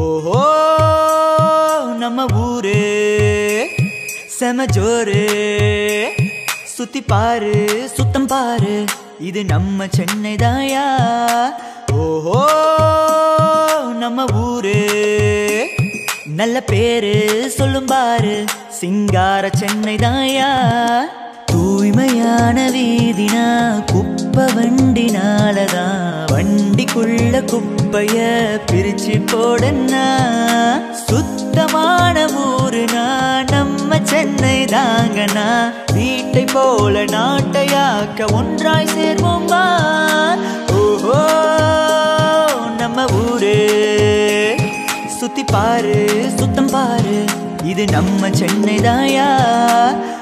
ஓஹோ நம்ம ஊரு செம ஜோரு சுத்தி பாரு சுத்தம் பாரு இது நம்ம சென்னை தாயா ஓஹோ நம்ம ஊரு நல்ல பேரு சொல்லும் பாரு சிங்கார சென்னை தாயா தூய்மையான வீதினா குப்பை வண்டினாலதான் வண்டிக்குள்ள குப்பைய பிரிச்சு போடனா சுத்தமான ஊருனா நம்ம சென்னை தாங்கனா வீட்டை போல நாட்டையாக்க ஒன்றாய் சேர்வோமா ஓஹோ நம்ம ஊரு சுத்தி பாரு சுத்தம் பாரு இது நம்ம சென்னை தாயா